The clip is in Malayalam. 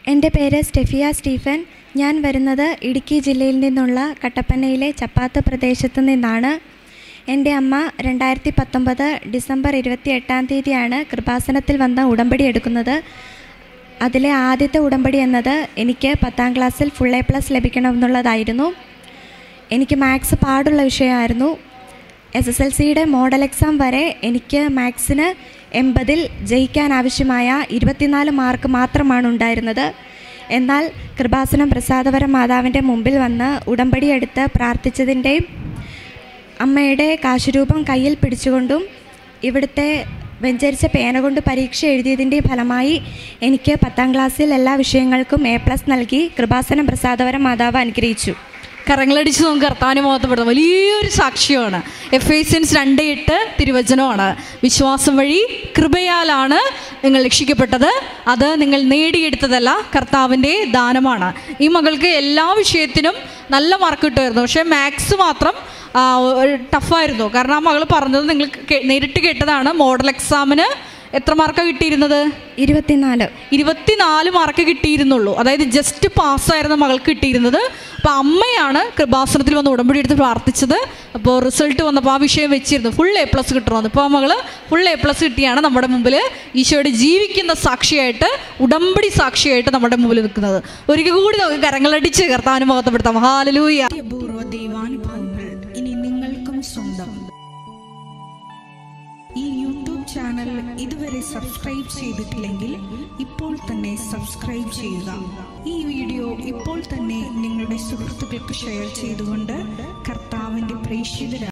എൻ്റെ പേര് സ്റ്റെഫിയ സ്റ്റീഫൻ ഞാൻ വരുന്നത് ഇടുക്കി ജില്ലയിൽ നിന്നുള്ള കട്ടപ്പനയിലെ ചപ്പാത്ത് പ്രദേശത്തു നിന്നാണ് എൻ്റെ അമ്മ രണ്ടായിരത്തി പത്തൊമ്പത് ഡിസംബർ ഇരുപത്തി എട്ടാം തീയതിയാണ് കൃപാസനത്തിൽ വന്ന ഉടമ്പടി എടുക്കുന്നത് അതിലെ ആദ്യത്തെ ഉടമ്പടി എന്നത് എനിക്ക് പത്താം ക്ലാസ്സിൽ ഫുൾ എ പ്ലസ് ലഭിക്കണമെന്നുള്ളതായിരുന്നു എനിക്ക് മാത്സ് പാടുള്ള വിഷയമായിരുന്നു എസ് എസ് എൽ സിയുടെ മോഡൽ എക്സാം വരെ എനിക്ക് മാത്സിന് എൺപതിൽ ജയിക്കാൻ ആവശ്യമായ ഇരുപത്തിനാല് മാർക്ക് മാത്രമാണ് ഉണ്ടായിരുന്നത് എന്നാൽ കൃപാസനം പ്രസാദപര മാതാവിൻ്റെ മുമ്പിൽ വന്ന് ഉടമ്പടി എടുത്ത് പ്രാർത്ഥിച്ചതിൻ്റെയും അമ്മയുടെ കാശുരൂപം കയ്യിൽ പിടിച്ചുകൊണ്ടും ഇവിടുത്തെ വെഞ്ചരിച്ച പേന കൊണ്ട് പരീക്ഷ എഴുതിയതിൻ്റെ ഫലമായി എനിക്ക് പത്താം ക്ലാസ്സിൽ എല്ലാ വിഷയങ്ങൾക്കും എ പ്ലസ് നൽകി കൃപാസനം പ്രസാദപര മാതാവ് അനുഗ്രഹിച്ചു കരങ്ങളടിച്ച് നമുക്ക് കർത്താവിനെ മുഖത്തപ്പെടുന്ന വലിയൊരു സാക്ഷ്യമാണ് എഫ് എസിൻസ് രണ്ട് എട്ട് തിരുവചനമാണ് വിശ്വാസം വഴി കൃപയാലാണ് നിങ്ങൾ രക്ഷിക്കപ്പെട്ടത് അത് നിങ്ങൾ നേടിയെടുത്തതല്ല കർത്താവിൻ്റെ ദാനമാണ് ഈ മകൾക്ക് എല്ലാ വിഷയത്തിനും നല്ല മാർക്ക് കിട്ടുമായിരുന്നു പക്ഷേ മാത്സ് മാത്രം ആ, ഒരു ടഫായിരുന്നു കാരണം ആ മകൾ പറഞ്ഞത് നിങ്ങൾ കേ- നേരിട്ട് കേട്ടതാണ് മോഡൽ എക്സാമിന് എത്ര മാർക്കാണ് കിട്ടിയിരുന്നത് ഇരുപത്തിനാല് ഇരുപത്തിനാല് മാർക്ക് കിട്ടിയിരുന്നുള്ളൂ അതായത് ജസ്റ്റ് പാസ്സായിരുന്നു മകൾക്ക് കിട്ടിയിരുന്നത് അപ്പോൾ അമ്മയാണ് കൃപാസനത്തിൽ വന്ന് ഉടമ്പടി എടുത്ത് പ്രാർത്ഥിച്ചത് അപ്പോൾ റിസൾട്ട് വന്നപ്പോൾ ആ വിഷയം വെച്ചിരുന്നു ഫുൾ എ പ്ലസ് കിട്ടണമെന്ന് ഇപ്പോൾ ആ മകള് ഫുൾ എ പ്ലസ് കിട്ടിയാണ് നമ്മുടെ മുമ്പിൽ ഈശോയുടെ ജീവിക്കുന്ന സാക്ഷിയായിട്ട് ഉടമ്പടി സാക്ഷിയായിട്ട് നമ്മുടെ മുമ്പിൽ നിൽക്കുന്നത് ഒരിക്കൽ കൂടി നമുക്ക് കരങ്ങളടിച്ച് കർത്താനുഭവത്തപ്പെടുത്താം ഹാലലൂയ അപൂർവ ദൈവാനുഭവങ്ങൾ ഇനി നിങ്ങൾക്കും സ്വന്തം ഈ യൂട്യൂബ് ചാനൽ ഇതുവരെ സബ്സ്ക്രൈബ് ചെയ്തിട്ടില്ലെങ്കിൽ ഇപ്പോൾ തന്നെ സബ്സ്ക്രൈബ് ചെയ്യുക ഈ വീഡിയോ ഇപ്പോൾ തന്നെ നിങ്ങളുടെ സുഹൃത്തുക്കൾക്ക് ഷെയർ ചെയ്തുകൊണ്ട് കർത്താവിൻ്റെ പ്രേക്ഷിതരാണ്